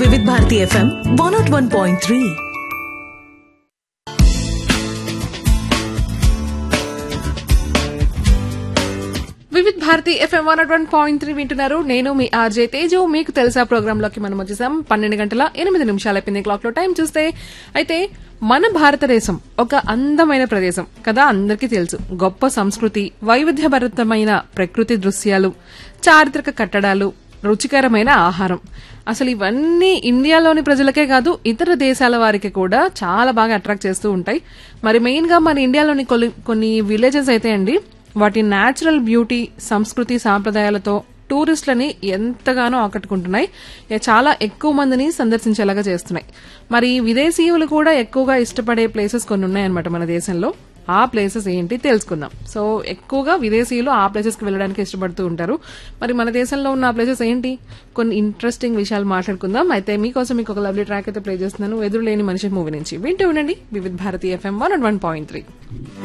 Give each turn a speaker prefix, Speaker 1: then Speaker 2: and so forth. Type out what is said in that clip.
Speaker 1: Vividh Bharati FM one nought one point three
Speaker 2: Vividh Bharati FM one one point three వింటున్నారు నేను మీ RJ Teju మీకు తెలుసా ప్రోగ్రామ్ లోకి మనం వచ్చేసాం పన్నెండు గంటల ఎనిమిది నిమిషాలు అయిపోయింది క్లాక్ లో టైం చూస్తే అయితే మన భారతదేశం ఒక అందమైన ప్రదేశం కదా అందరికీ తెలుసు గొప్ప సంస్కృతి వైవిధ్యభరితమైన ప్రకృతి దృశ్యాలు చారిత్రక కట్టడాలు రుచికరమైన ఆహారం అసలు ఇవన్నీ ఇండియాలోని ప్రజలకే కాదు ఇతర దేశాల వారికి కూడా చాలా బాగా అట్రాక్ట్ చేస్తూ ఉంటాయి మరి మెయిన్ గా మన ఇండియాలోని కొన్ని- కొన్ని విలేజెస్ అయితే అండి వాటి న్యాచురల్ బ్యూటీ సంస్కృతి సాంప్రదాయాలతో టూరిస్టులని ఎంతగానో ఆకట్టుకుంటున్నాయి ఇక చాలా ఎక్కువ మందిని సందర్శించేలాగా చేస్తున్నాయి మరి విదేశీయులు కూడా ఎక్కువగా ఇష్టపడే ప్లేసెస్ కొన్ని ఉన్నాయన్నమాట మన దేశంలో ఆ ప్లేసెస్ ఏంటి తెలుసుకుందాం సో ఎక్కువగా విదేశీయులు ఆ ప్లేసెస్ కి వెళ్ళడానికి ఇష్టపడుతూ ఉంటారు మరి మన దేశంలో ఉన్న ఆ ప్లేసెస్ ఏంటి కొన్ని ఇంట్రెస్టింగ్ విషయాలు మాట్లాడుకుందాం అయితే మీకోసం మీకు ఒక లవ్లీ ట్రాక్ అయితే ప్లే చేస్తున్నాను ఎదురులేని మనిషి మూవీ నుంచి వింటూ ఉండండి Vividh Bharati FM one one point three